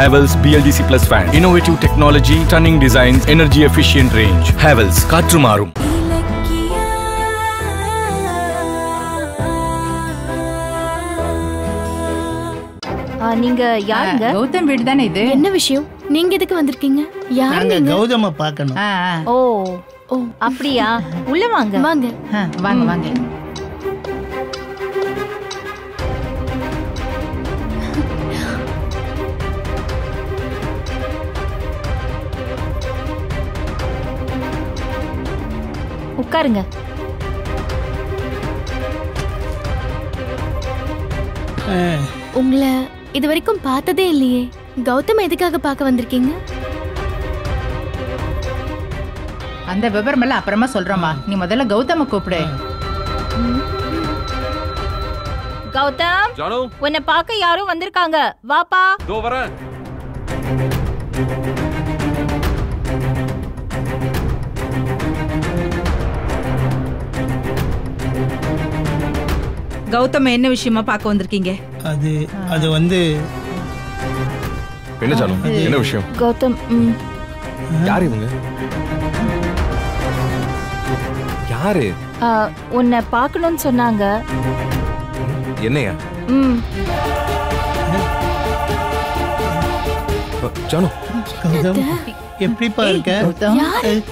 Havells BLDC Plus fan. Innovative technology, stunning designs, energy efficient range. Havells காற்று மாறும் ஆ, நீங்க யாருங்க கௌதம் வீடு தானே இது என்ன விஷயம் நீங்க எதுக்கு வந்திருக்கீங்க யார் நாங்க நீங்க கௌதம பார்க்கணும் ஆ, ஆ. ஓ ஓ அப்படியா உள்ள வாங்க வாங்க ஆ, வாங்க வாங்க உட்காருங்க அஹ், உங்களை இது வரைக்கும் பார்த்ததே இல்லையே கௌதம் எதுக்காக பார்க்க வந்திருக்கீங்க அந்த விவரம் எல்லாம் அப்புறமா சொல்றோமா நீ முதல்ல கௌதம கூப்பிடு கௌதம் ஜானு உன்னை பார்க்க யாரும் வந்திருக்காங்க வாப்பா இதோ வரேன் கௌதம் என்ன விஷயமா பார்க்க வந்திருக்கீங்க அது அது வந்து என்ன ஜானு என்ன விஷயம் கௌதம் ம், யார் இவங்க யாரு ஆ, உன்னை பார்க்கணும்னு சொன்னாங்க என்னையா ம் அ, ஜானு கௌதம் எப்படிப்பா இருக்க கௌதம் அஹ்,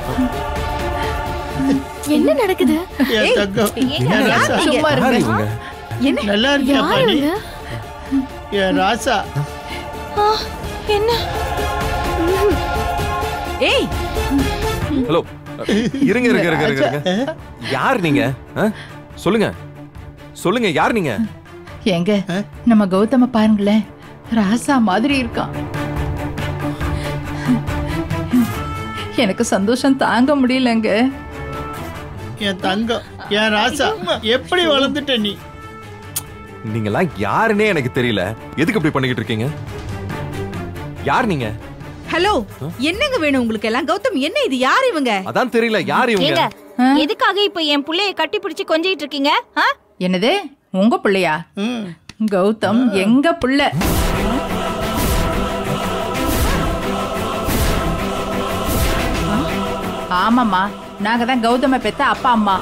என்ன நடக்குது என் தங்கம், என் ராசா. சும்மா யார் இருங்க இவங்க என்ன நல்லா இருக்கியா யார் பாணி இவங்க என் ராசா என்ன ஏய் ஹலோ இருங்க இருங்க இருங்க இருங்க இருங்க யார் நீங்க அ? சொல்லுங்க சொல்லுங்க யார் நீங்க எங்க நம்ம கௌதம பாருங்களேன் ராசா மாதிரி இருக்கான் எனக்கு சந்தோஷம் தாங்க முடியலங்க என் தங்கம் என் ராசா எப்படி வளர்ந்துட்ட நீ நீங்கெல்லாம் யாருன்னே எனக்கு தெரியல எதுக்கு இப்படி பண்ணிக்கிட்டு இருக்கீங்க யார் நீங்க ஹலோ என்னங்க வேணும் உங்களுக்கு எல்லாம் கௌதம் என்ன இது யார் இவங்க அதான் தெரியல யார் இவங்க ஏங்க எதுக்காக இப்ப என் புள்ளைய கட்டி பிடிச்சு கொஞ்சிட்டு இருக்கீங்க ஆ? என்னது உங்க பிள்ளையா ம். கௌதம் எங்க புள்ள ஆமாம்மா நாங்க தான் கௌதம பெத்த அப்பா அம்மா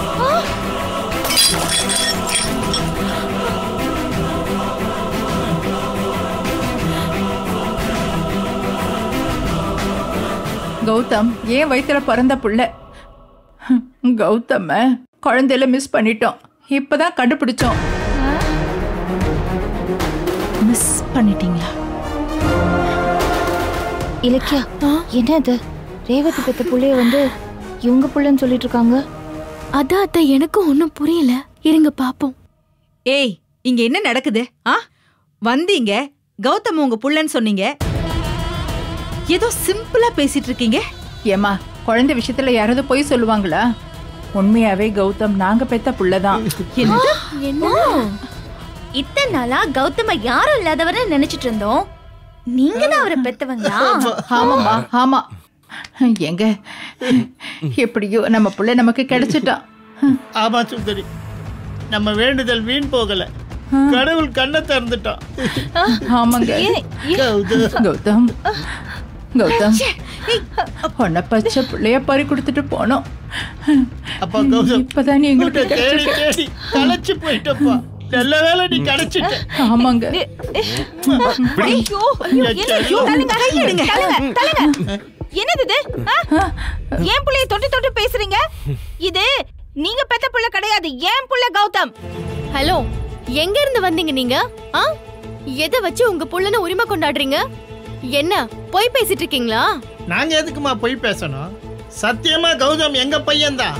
கௌதம் ஏன் வயித்துல பிறந்த புள்ள கௌதம குழந்தையில மிஸ் பண்ணிட்டோம் இப்பதான் கண்டுபிடிச்சோம் மிஸ் பண்ணிட்டீங்களா இலக்கியா என்ன இது ரேவதி பெத்த புள்ளைய வந்து இவங்க புள்ளன்னு சொல்லிட்டு இருக்காங்க அதான் அத்தை எனக்கும் ஒன்றும் புரியல இருங்க பாப்போம் ஏய் இங்க என்ன நடக்குது ஆ வந்தீங்க கௌதம் உங்க புள்ளன்னு சொன்னீங்க ஏதோ சிம்பிளா பேசிட்டு இருக்கீங்க ஏமா குழந்தை விஷயத்துல யாராவது பொய் சொல்லுவாங்களா உண்மையாவே கௌதம் நாங்க பெத்த புள்ளதான் என்னது என்ன இத்தனை நாளா கௌதம யாரும் இல்லாதவர நினைச்சிட்டு இருந்தோம் நீங்க தான் அவரை பெத்தவங்களா ஆமாம்மா ஆமா எங்க எப்படியோ நம்ம புள்ள நமக்கு கிடைச்சிட்டான் ஆமா சுந்தரி நம்ம வேண்டுதல் வீண் போகல கடவுள் கண்ணை திறந்துட்டான் ஆமாங்க கௌதம் கௌதம் கௌதம் உன்னை பச்சை பிள்ளைய பறி கொடுத்துட்டு போனோம் அப்பா கௌதம் இப்பதான் நீ எங்களுக்கு உன்னை தேடி கிடைச்சிட்ட. தேடி களைச்சு போயிட்டப்பா நல்ல வேளை நீ கிடைச்சிட்ட ஆமாங்க ஐயோ ஐயோ தள்ளுங்க தள்ளுங்க தள்ளுங்க தள்ளுங்க என்னது இது ஆ? ஏன் புள்ளைய தொட்டு தொட்டு பேசுறீங்க இது நீங்க பெத்த புள்ள கிடையாது ஏன் புள்ள கௌதம் ஹலோ எங்க இருந்து வந்தீங்க நீங்க ஆ எதை வச்சு உங்க புள்ளன உரிமை கொண்டாடுறீங்க என்ன போய் பேசிட்டு இருக்கீங்களா நாங்க எதுக்குமா போய் பேசணும் சத்தியமா கௌதம் எங்க பையன்தான்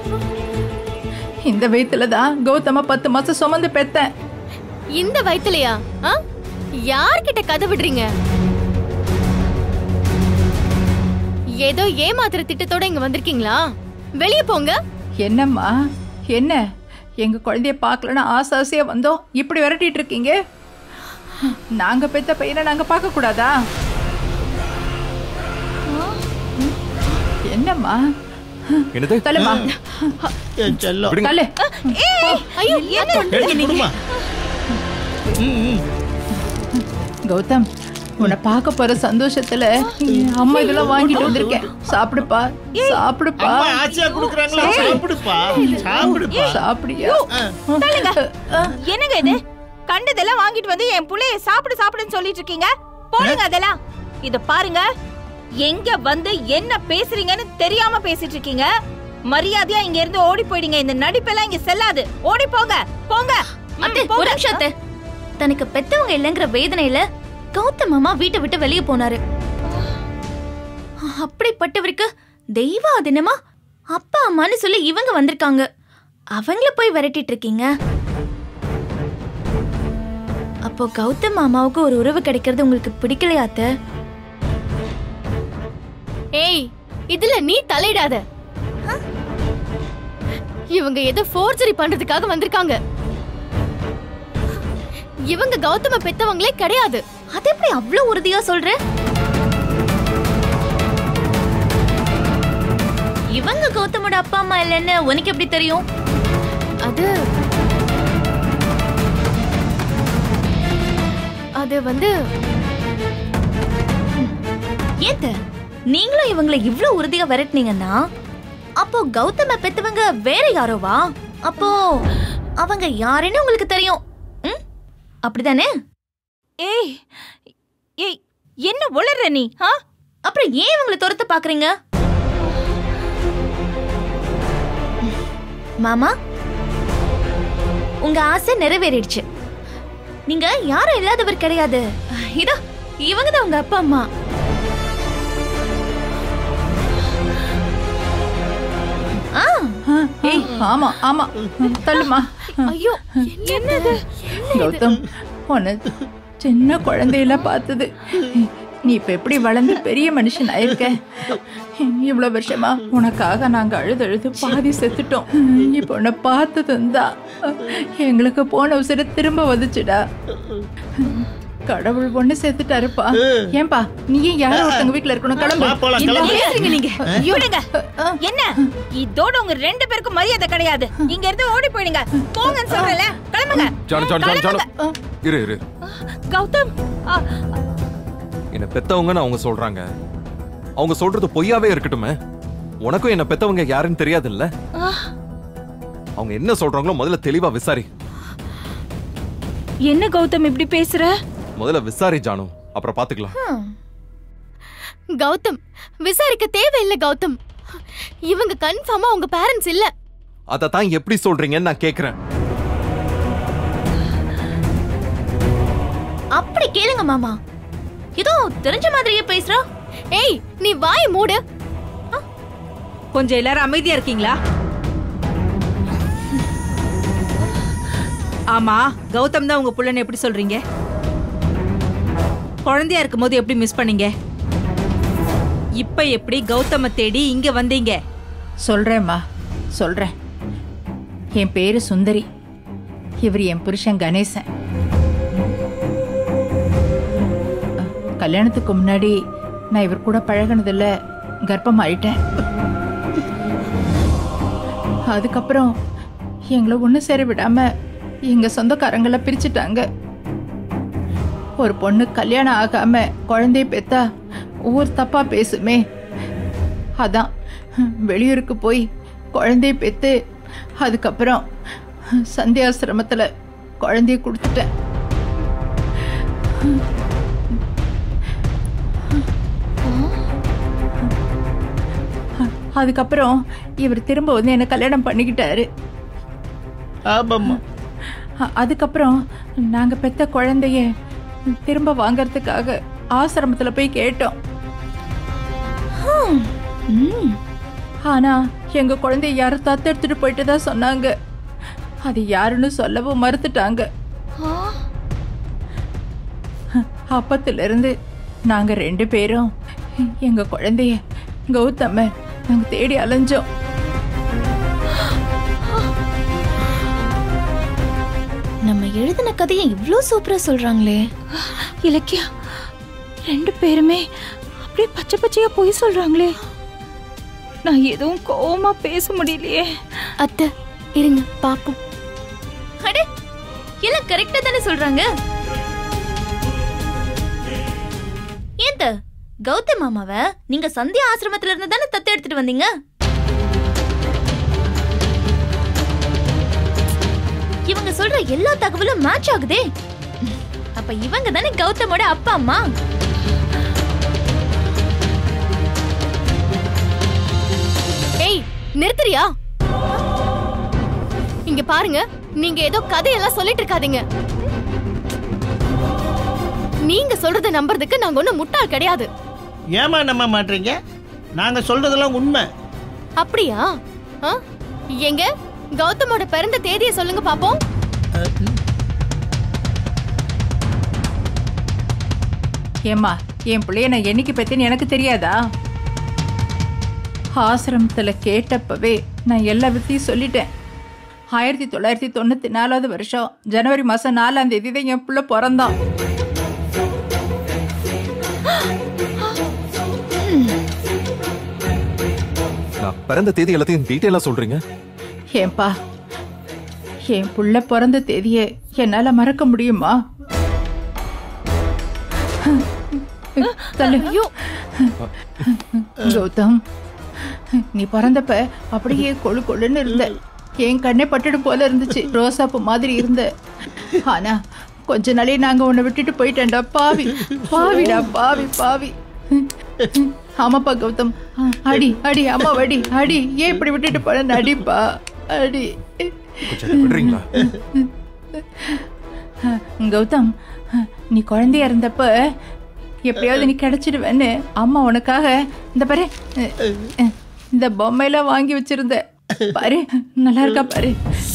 இந்த வயித்துல தான் கௌதம பத்து மாசம் சுமந்து பெத்தேன் இந்த வயித்துலயா ஆ யார்கிட்ட கதை விடுறீங்க ஏதோ ஏமாத்துற திட்டத்தோட இங்க வந்திருக்கீங்களா வெளிய போங்க என்னம்மா என்ன எங்க குழந்தைய பார்க்கலன்னு ஆசை ஆசையா வந்தோம் இப்படி விரட்டிட்டு இருக்கீங்க நாங்க பெத்த பையனை நாங்க பார்க்க கூடாதா என்னம்மா என்னது தலைமா என் செல்லம் விடுங்க தலை ஐயோ என்ன எடுத்து கொடுமா ம், ம். கௌதம் உன்னை பார்க்க போற சந்தோஷத்துல அம்மா இதெல்லாம் வாங்கிட்டு வந்திருக்கேன் சாப்பிடுப்பா சாப்பிடுப்பா அம்மா ஆச்சியா குடுக்குறாங்களா சாப்பிடுப்பா சாப்பிடுப்பா சாப்பிடியா என்னங்க இது கண்டதெல்லாம் வாங்கிட்டு வந்து என் புள்ளைய சாப்பிடு சாப்பிடுன்னு சொல்லிட்டு இருக்கீங்க போடுங்க அதெல்லாம் இத பாருங்க எங்க வந்து என்ன பேசுறீங்கன்னு தெரியாம பேசிட்டு இருக்கீங்க மரியாதையா இங்க இருந்து ஓடி போயிடுங்க இந்த நடிப்பெல்லாம் இங்க செல்லாது ஓடி போங்க போங்க ம், அத்தை ஒரு போங்க. நிமிஷம் அத்தை தனக்கு பெத்தவங்க இல்லைங்கிற வேதனையில கௌதம் மாமா வீட்டை விட்டு வெளியே போனாரு அப்படிப்பட்டவருக்கு தெய்வ அதினமா அப்பா அம்மான்னு சொல்லி இவங்க வந்திருக்காங்க அவங்கள போய் விரட்டிட்டு இருக்கீங்க அப்போ கௌதம் மாமாவுக்கு ஒரு உறவு கிடைக்கிறது உங்களுக்கு பிடிக்கலையா அத்தை ஏய் இதுல நீ தலையிடாத இவங்க ஏதோ ஃபோர்ஜரி பண்றதுக்காக வந்திருக்காங்க இவங்க கௌதம பெத்தவங்களே கிடையாது அது எப்படி அவ்வளவு உறுதியா சொல்ற இவங்க கௌதமோட அப்பா அம்மா இல்லைன்னு உனக்கு எப்படி தெரியும் அது அது வந்து ஏத்த நீங்களும் இவங்களை இவ்ளோ உறுதியா விரட்டுனீங்கன்னா அப்போ கௌதம பெத்தவங்க வேற யாரோவா அப்போ அவங்க யாருன்னு உங்களுக்கு தெரியும் ம்? அப்படிதானே ஏய் ஏய் என்ன உளற நீ ஆ அப்புறம் ஏன் இவங்களை துரத்த பாக்குறீங்க மாமா உங்க ஆசை நிறைவேறிடுச்சு நீங்க யாரும் இல்லாதவர் கிடையாது இதோ இவங்க தான் உங்க அப்பா அம்மா ஆ ஏய் ஆமா ஆமா தள்ளுமா ஐயோ என்னது கௌதம் உன்னை சின்ன குழந்தையில பார்த்தது நீ இப்ப எப்படி வளர்ந்து பெரிய மனுஷன் ஆயிருக்க இவ்வளவு வருஷமா உனக்காக நாங்க அழுது அழுது பாதி செத்துட்டோம் இப்ப உன்னை பார்த்ததும் தான் எங்களுக்கு போன உசிர திரும்ப வந்துச்சுடா கடவுள் ஒண்ணு சேர்த்துட்டாருப்பா ஏன்பா நீ ஏன் யாரோ ஒருத்தவங்க வீட்டுல இருக்கணும் கிளம்பு வா, போலாம், இந்த கிளம்பு. பேசுறீங்க நீங்க விடுங்க என்ன இதோட உங்க ரெண்டு பேருக்கும் மரியாதை கிடையாது இங்க இருந்து ஓடி போயிடுங்க போங்கன்னு சொல்றேன்ல கிளம்புங்க ஜானு ஜானு ஜானு ஜானு இரு இரு கௌதம் ஆ, என்ன பெத்தவங்கன்னு அவங்க சொல்றாங்க அவங்க சொல்றது பொய்யாவே இருக்கட்டுமே உனக்கும் என்ன பெத்தவங்க யாருன்னு தெரியாதுல்ல அவங்க என்ன சொல்றாங்களோ முதல்ல தெளிவா விசாரி என்ன கௌதம் இப்படி பேசுற முதல்ல விசாரி ஜானு அப்புறம் பாத்துக்கலாம் கௌதம் விசாரிக்க தேவையில்லை கௌதம் இவங்க கன்ஃபார்மா உங்க பேரண்ட்ஸ் இல்ல தான் எப்படி சொல்றீங்கன்னு நான் கேக்குறேன் அப்படி கேளுங்க மாமா ஏதோ தெரிஞ்ச மாதிரியே பேசுறா ஏய் நீ வாய் மூடு கொஞ்சம் எல்லாரும் அமைதியா இருக்கீங்களா ஆமா கௌதம் தான் உங்க புள்ளனை எப்படி சொல்றீங்க குழந்தையா இருக்கும்போது எப்படி மிஸ் பண்ணீங்க இப்ப எப்படி கௌதம தேடி இங்க வந்தீங்க சொல்றேம்மா சொல்றேன் என் பேரு சுந்தரி இவர் என் புருஷன் கணேசன் அஹ், கல்யாணத்துக்கு முன்னாடி நான் இவர் கூட பழகினதில்ல கர்ப்பமாயிட்டேன் அதுக்கப்புறம் எங்களை ஒன்று சேர விடாம எங்க சொந்தக்காரங்கள பிரிச்சுட்டாங்க ஒரு பொண்ணு கல்யாணம் ஆகாம குழந்தைய பெத்தா ஊர் தப்பா பேசுமே அதான் வெளியூருக்கு போய் குழந்தைய பெத்து அதுக்கப்புறம் சந்தியாசிரமத்தில் குழந்தைய கொடுத்துட்டேன் அதுக்கப்புறம் இவர் திரும்ப வந்து என்னை கல்யாணம் பண்ணிக்கிட்டாரு ஆமாம்மா அ- அதுக்கப்புறம் நாங்க பெத்த குழந்தைய திரும்ப வாங்கறதுக்காக ஆசிரமத்துல போய் கேட்டோம் ம். ஆனா எங்க குழந்தைய யாரும் தத்தெடுத்துட்டு போயிட்டு தான் சொன்னாங்க அது யாருன்னு சொல்லவும் மறுத்துட்டாங்க அப்பத்துல இருந்து நாங்க ரெண்டு பேரும் எங்க குழந்தைய கௌதம நாங்க தேடி அலைஞ்சோம் நம்ம எழுதின கதையை இவ்ளோ சூப்பரா சொல்றாங்களே இலக்கியா ரெண்டு பேருமே அப்படியே பச்சை பச்சையா போய் சொல்றாங்களே நான் எதுவும் கோவமா பேச முடியலையே அத்தை இருங்க பாப்போம் அட எல்லாம் கரெக்டா தானே சொல்றாங்க ஏத்த கௌதம் மாமாவை நீங்க சந்தியா ஆசிரமத்துல இருந்து தானே தத்து எடுத்துட்டு வந்தீங்க இவங்க சொல்ற எல்லா தகவலும் மேட்ச் ஆகுதே அப்ப இவங்க தானே கௌதமோட அப்பா அம்மா ஏய் நிறுத்துறியா இங்க பாருங்க நீங்க ஏதோ கதையெல்லாம் சொல்லிட்டு இருக்காதீங்க நீங்க சொல்றத நம்புறதுக்கு நாங்க ஒண்ணும் முட்டாள் கிடையாது ஏமா நம்ப மாட்டீங்க நாங்க சொல்றதெல்லாம் உண்மை அப்படியா ஆ? எங்க கௌதமோட பிறந்த தேதியை சொல்லுங்க பாப்போம் ஏம்மா என் பிள்ளைய நான் என்னைக்கு பத்தின்னு எனக்கு தெரியாதா ஆசிரமத்துல கேட்டப்பவே நான் எல்லா வித்தையும் சொல்லிட்டேன் ஆயிரத்தி தொள்ளாயிரத்தி தொண்ணூத்தி நாலாவது வருஷம் ஜனவரி மாசம் நாலாம் தேதி தான் என் பிள்ளை பிறந்தான் நான் பிறந்த தேதி எல்லாத்தையும் டீட்டெயிலா சொல்றீங்க ஏன்பா என் புள்ள பிறந்த தேதியை என்னால மறக்க முடியுமா தள்ளு. கௌதம் நீ பிறந்தப்ப அப்படியே கொழு கொழுன்னு இருந்த என் கண்ணே பட்டுடும் போல இருந்துச்சு ரோசாப்பு மாதிரி இருந்த ஆனா கொஞ்ச நாளே நாங்க உன்னை விட்டுட்டு போயிட்டேன்டா பாவி பாவிடா பாவி பாவி ஆமாப்பா கௌதம் அடி அடி அம்மா அடி அடி ஏன் இப்படி விட்டுட்டு போன அடிப்பா அடி கொஞ்சம் என்னை விடுறீங்களா கௌதம் நீ குழந்தையா இருந்தப்ப எப்படியாவது நீ கிடைச்சிடுவேன்னு அம்மா உனக்காக இந்த பாரு இந்த பொம்மையெல்லாம் வாங்கி வச்சிருந்த பாரு நல்லா இருக்கா பாரு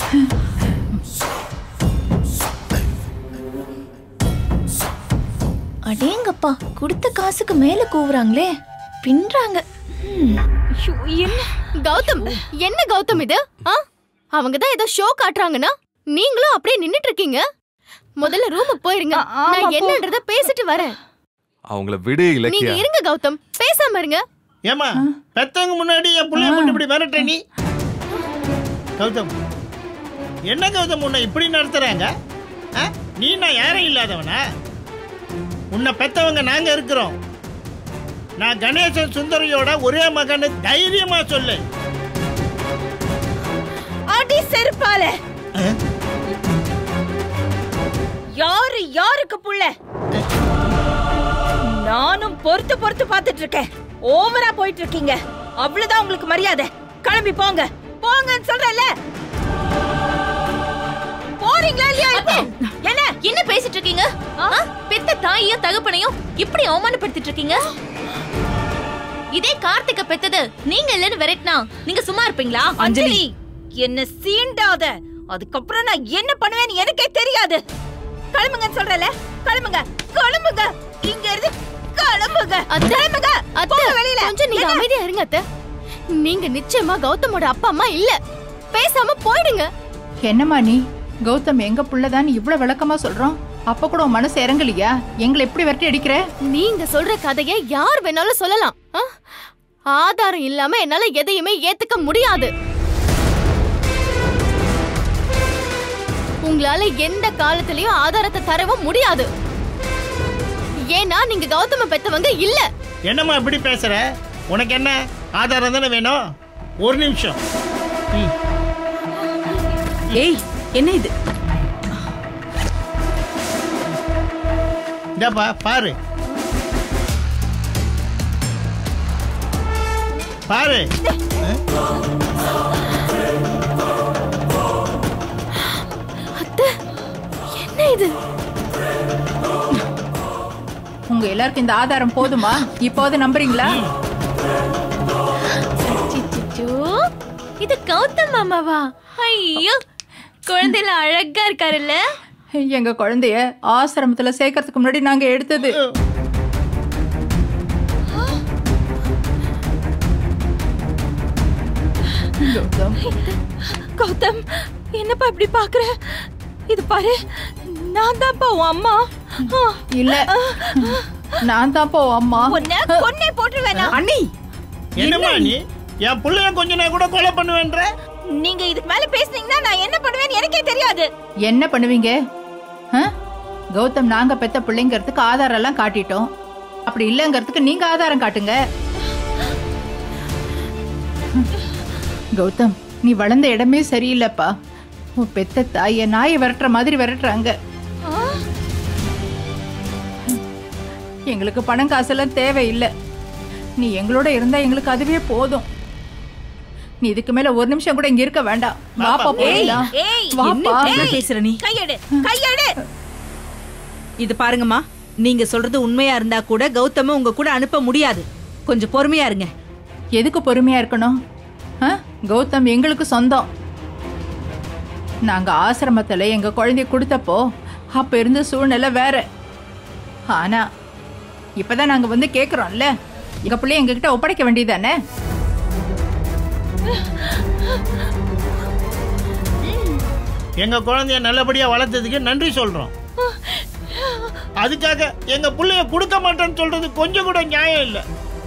அடேங்கப்பா கொடுத்த காசுக்கு மேல கூவுறாங்களே பின்றாங்க ஐயோ, என்ன கௌதம் என்ன கௌதம் இது ஆ அவங்க தான் ஏதோ ஷோ காட்டுறாங்கன்னா நீங்களும் அப்படியே நின்னுட்டு இருக்கீங்க முதல்ல ரூமுக்கு போயிருங்க ஆ, ஆமா, நான் போ. என்னன்றத பேசிட்டு வரேன் அவங்கள விடு நீங்க இலக்கியா இருங்க கௌதம் பேசாம இருங்க ஏமா பெத்தவங்க முன்னாடி என் பிள்ளைய மட்டும் இப்படி மிரட்ட நீ கௌதம் என்ன கௌதம் உன்னை இப்படி நடத்துறாங்க ஆ? நீ நான் யாரும் இல்லாதவனா உன்னை பெத்தவங்க நாங்க இருக்கிறோம் நான் கணேசன் சுந்தரியோட ஒரே மகனு தைரியமா சொல்லு அடி செருப்பால யாரு யாருக்கு புள்ள நானும் பொறுத்து பொறுத்து பார்த்துட்டு இருக்கேன் ஓவரா போயிட்டு இருக்கீங்க அவ்வளவுதான் உங்களுக்கு மரியாதை கிளம்பி போங்க போங்கன்னு சொல்றேன்ல போறீங்களா இல்லையா இப்போ என்ன என்ன பேசிட்டு இருக்கீங்க ஆ? பெத்த தாயையும் தகப்பனையும் இப்படி அவமானப்படுத்திட்டு இருக்கீங்க இதே கார்த்திக பெத்தது நீங்க இல்லன்னு விரட்டினா நீங்க சும்மா இருப்பீங்களா அஞ்சலி என்ன சீண்டாத அதுக்கப்புறம் நான் என்ன பண்ணுவேன்னு எனக்கே தெரியாது கிளம்புங்கன்னு சொல்றல கிளம்புங்க கிளம்புங்க இங்க இருந்து கிளம்புங்க அத்தை, கிளம்புங்க அத்தை, போங்க வெளியில கொஞ்சம் நீங்க என்ன? அமைதியா இருங்க அத்தை நீங்க நிச்சயமா கௌதமோட அப்பா அம்மா இல்ல பேசாம போயிடுங்க என்னம்மா நீ கௌதம் எங்க புள்ளதான் இவ்வளவு விளக்கமா சொல்றோம் அப்ப கூட உன் மனசு இறங்கலையா எங்களை எப்படி விரட்டி அடிக்கிற நீங்க சொல்ற கதைய யார் வேணாலும் சொல்லலாம் ஆ? ஆதாரம் இல்லாம என்னால எதையுமே ஏத்துக்க முடியாது உங்களால எந்த காலத்திலயும் ஆதாரத்தை தரவும் முடியாது ஏன்னா நீங்க கௌதம பெத்தவங்க இல்ல என்னம்மா இப்படி பேசுற உனக்கு என்ன ஆதாரம் தானே வேணும் ஒரு நிமிஷம் ம். ஏய் என்ன இது இந்தாப்பா பாரு பாரு என்ன இது உங்க எல்லாருக்கும் இந்த ஆதாரம் போதுமா இப்போது நம்புறீங்களா அச்சச்சோ, இது கௌதம் மாமாவா ஐயோ குழந்தைல அழகா இருக்காருல்ல எங்க குழந்தைய ஆசிரமத்துல சேர்க்கறதுக்கு முன்னாடி நாங்க எடுத்தது கௌதம் கௌதம் என்னப்பா இப்படி பாக்குற இது பாரு நான் தான்ப்பா உன் அம்மா ஆ, இல்ல நான் தான்ப்பா உன் அம்மா உன்னை கொன்னே போட்டுருவேனா அண்ணி என்னம்மா நீ என் பிள்ளைய கொஞ்ச நான் கூட கொலை பண்ணுவேன்ற நீங்க இதுக்கு மேல பேசுனீங்கன்னா நான் என்ன பண்ணுவேன்னு எனக்கே தெரியாது என்ன பண்ணுவீங்க ஆ? கௌதம் நாங்க பெத்த பிள்ளைங்கிறதுக்கு ஆதாரம் எல்லாம் காட்டிட்டோம் அப்படி இல்லைங்கிறதுக்கு நீங்க ஆதாரம் காட்டுங்க கௌதம் நீ வளர்ந்த இடமே சரியில்லைப்பா உன் பெத்த தாய நாயை விரட்டுற மாதிரி விரட்டுறாங்க எங்களுக்கு பணம் காசெல்லாம் தேவையில்லை நீ எங்களோட இருந்தா எங்களுக்கு அதுவே போதும் நீ இதுக்கு மேல ஒரு நிமிஷம் கூட இங்க இருக்க வேண்டாம் வாப்பா போயிடலாம் ஏய் வாப்பா என்ன பேசுற நீ கையெடு கையெடு இது பாருங்கம்மா நீங்க சொல்றது உண்மையா இருந்தா கூட கௌதம உங்க கூட அனுப்ப முடியாது கொஞ்சம் பொறுமையா இருங்க எதுக்கு பொறுமையா இருக்கணும் ஆ? கௌதம் எங்களுக்கு சொந்தம் நாங்க ஆசிரமத்துல எங்க குழந்தைய கொடுத்தப்போ அப்ப இருந்த சூழ்நிலை வேற ஆனா இப்பதான் நாங்க வந்து கேக்குறோம்ல எங்க பிள்ளைய எங்க கிட்ட ஒப்படைக்க வேண்டியதானே எங்க குழந்தைய நல்லபடியா வளர்த்ததுக்கு நன்றி சொல்றோம் அதுக்காக எங்க புள்ளைய கொடுக்க மாட்டேன்னு சொல்றது கொஞ்சம் கூட நியாயம் இல்லை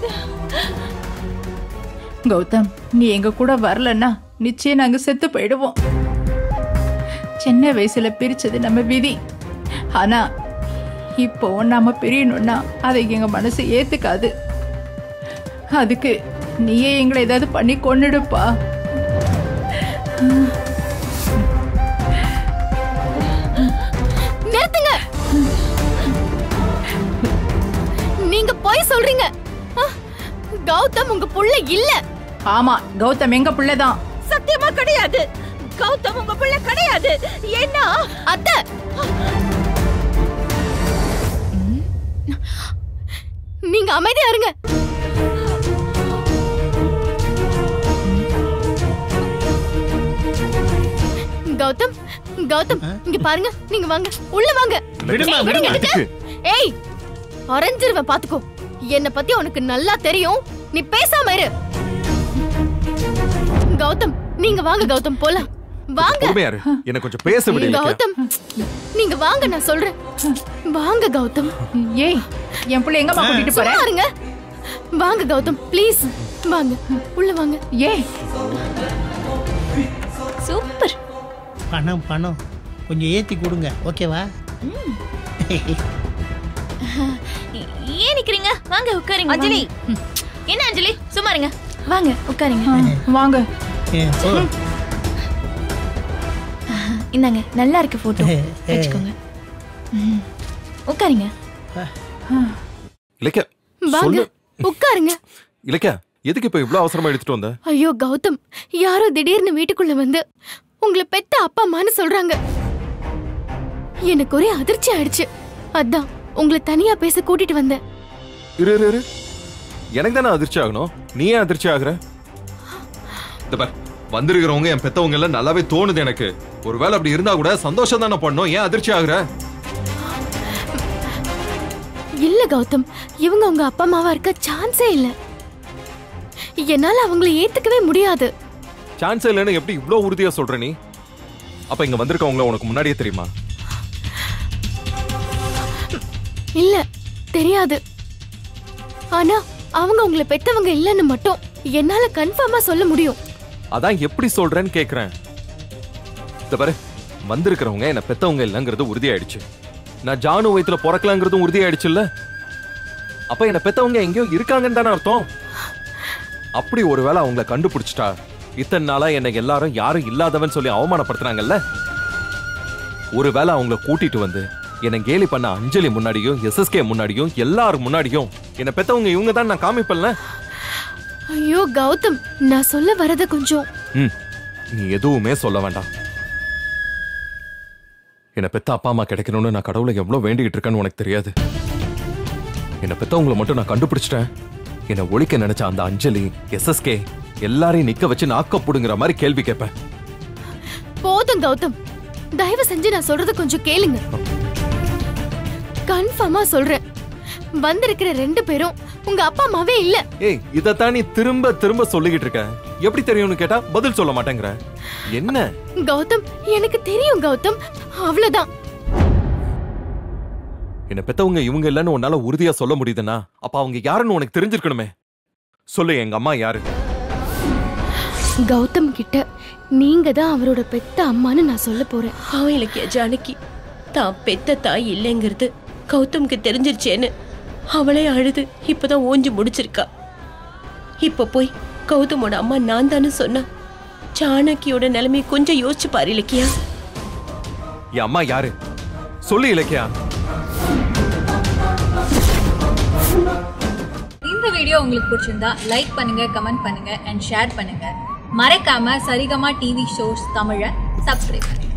கௌதம் நீ எங்க கூட வரலன்னா நிச்சயம் நாங்க செத்து போயிடுவோம் சின்ன வயசுல பிரிச்சது நம்ம விதி ஆனா இப்போ நாம பிரியணும்னா அதை எங்க மனசு ஏத்துக்காது அதுக்கு நீயே எங்களை ஏதாவது பண்ணி கொன்னுடுப்பா நிறுத்துங்க நீங்க போய் சொல்றீங்க ஆ, கௌதம் உங்க புள்ள இல்ல ஆமா கௌதம் எங்க பிள்ளைதான் சத்தியமா கிடையாது கௌதம் உங்க பிள்ளை கிடையாது ஏன்னா அத்தை நீங்க அமைதியா இருங்க கௌதம் கௌதம் இங்க பாருங்க நீங்க வாங்க உள்ள வாங்க விடுமா, ஏய், விடுங்க, விடுமா. விடுங்க. ஏய் அரைஞ்சிருவேன் பாத்துக்கோ என்ன பத்தி உனக்கு நல்லா தெரியும் நீ பேசாம இரு கௌதம் நீங்க வாங்க கௌதம் போலாம் வாங்க பொறுமையா இரு என்ன கொஞ்சம் பேச விடு இலக்கியா. கௌதம் நீங்க வாங்க நான் சொல்றேன் வாங்க கௌதம் ஏய் என் பிள்ளை எங்கம்மா கூட்டிட்டு போற சும்மா இருங்க வாங்க கௌதம் ப்ளீஸ் வாங்க உள்ள வாங்க ஏய் சூப்பர் பணம் பணம் கொஞ்சம் ஏத்தி கொடுங்க ஓகேவா ஏன் நிக்கிறீங்க வாங்க உட்காருங்க அஞ்சலி. வாங்க. ம். என்ன அஞ்சலி சும்மா இருங்க வாங்க உட்காருங்க ஆ, வாங்க ஏ, போ. இந்தாங்க நல்லா இருக்கு போட்டோ வச்சுக்கோங்க ம். உட்காருங்க இலக்கியா வாங்க சொல்லு உட்காருங்க இலக்கியா எதுக்கு இப்ப இவ்வளவு அவசரமா எடுத்துட்டு வந்த ஐயோ கௌதம் யாரோ திடீர்னு வீட்டுக்குள்ள வந்து உங்களை பெத்த அப்பா அம்மான்னு சொல்றாங்க எனக்கு ஒரே அதிர்ச்சி ஆயிடுச்சு அதான் உங்களை தனியா பேச கூட்டிட்டு வந்தேன் இரு இரு இரு எனக்கு தானே அதிர்ச்சி ஆகணும் நீ ஏன் அதிர்ச்சி ஆகுற இந்த பார் வந்திருக்கிறவங்க என் பெத்தவங்க எல்லாம் நல்லாவே தோணுது எனக்கு ஒருவேளை அப்படி இருந்தா கூட சந்தோஷம் தானே பண்ணோம் ஏன் அதிர்ச்சி ஆகுற இல்ல கௌதம் இவங்க உங்க அப்பா அம்மாவா இருக்க சான்ஸே இல்ல என்னால அவங்கள ஏத்துக்கவே முடியாது சான்ஸ் இல்லைன்னு எப்படி இவ்ளோ உறுதியா சொல்ற நீ அப்ப இங்க வந்திருக்கவங்கள உனக்கு முன்னாடியே தெரியுமா இல்ல தெரியாது ஆனா அவங்க உங்களை பெத்தவங்க இல்லைன்னு மட்டும் என்னால கன்ஃபார்மா சொல்ல முடியும் அதான் எப்படி சொல்றேன்னு கேக்குறேன் இந்த பாரு வந்திருக்கிறவங்க என்ன பெத்தவங்க இல்லைங்கிறது உறுதியாயிடுச்சு நான் ஜானு வயித்துல பிறக்கலாங்கிறதும் உறுதியாயிடுச்சுல்ல அப்ப என்ன பெத்தவங்க எங்கேயோ இருக்காங்கன்னு தானே அர்த்தம் அப்படி ஒருவேளை அவங்கள கண்டுபிடிச்சிட்டா இத்தனை நாளா என்னை எல்லாரும் யாரும் இல்லாதவன் சொல்லி அவமானப்படுத்துறாங்கல்ல ஒருவேளை அவங்கள கூட்டிட்டு வந்து என்னை கேலி பண்ண அஞ்சலி முன்னாடியும் எஸ்எஸ்கே முன்னாடியும் எல்லாரும் முன்னாடியும் என்ன பெத்தவங்க இவங்க தான் நான் காமிப்பேன்ல ஐயோ கௌதம் நான் சொல்ல வரத கொஞ்சம் ம் நீ எதுவுமே சொல்ல வேண்டாம் என்னை பெத்த அப்பா அம்மா கிடைக்கணும்னு நான் கடவுளை எவ்வளவு வேண்டிக்கிட்டு இருக்கேன்னு உனக்கு தெரியாது என்னை பெத்தவங்களை மட்டும் நான் கண்டுபிடிச்சிட்டேன் என்னை ஒழிக்க நினைச்ச அந்த அஞ்சலி எஸ்எஸ்கே எல்லாரையும் நிக்க வச்சு நாக்க புடுங்குற மாதிரி கேள்வி கேட்பேன் போதும் கௌதம் தயவு செஞ்சு நான் சொல்றத கொஞ்சம் கேளுங்க கன்ஃபார்மா சொல்றேன் வந்திருக்கிற ரெண்டு பேரும் உங்க அப்பா அம்மாவே இல்ல ஏய் இதைத்தான் நீ திரும்ப திரும்ப சொல்லிக்கிட்டு இருக்க எப்படி தெரியும்னு கேட்டா பதில் சொல்ல மாட்டேங்கிற என்ன கௌதம் எனக்கு தெரியும் கௌதம் அவ்வளவுதான் என்னை பெத்தவங்க இவங்க இல்லைன்னு உன்னால உறுதியா சொல்ல முடியுதுன்னா அப்ப அவங்க யாருன்னு உனக்கு தெரிஞ்சிருக்கணுமே சொல்லு எங்க அம்மா யாரு கௌதம் கிட்ட நீங்க தான் அவரோட பெத்த அம்மான்னு நான் சொல்ல போறேன் அவன் இலக்கிய ஜானகி தான் பெத்த தாய் இல்லைங்கிறது கௌதம்க்கு தெரிஞ்சிருச்சேன்னு அவளே அழுது இப்பதான் ஓஞ்சு முடிச்சிருக்கா இப்ப போய் கௌதமோட அம்மா நான் தானே சொன்னா ஜானகியோட நிலைமையை கொஞ்சம் யோசிச்சு பாரு இலக்கியா என் அம்மா யாரு சொல்லு இலக்கியா இந்த வீடியோ உங்களுக்கு பிடிச்சிருந்தா லைக் பண்ணுங்க கமெண்ட் பண்ணுங்க அண்ட் ஷேர் பண்ணுங்க மறக்காம சரிகமா டிவி ஷோஸ் தமிழை சப்ஸ்கிரைப் பண்ணுங்க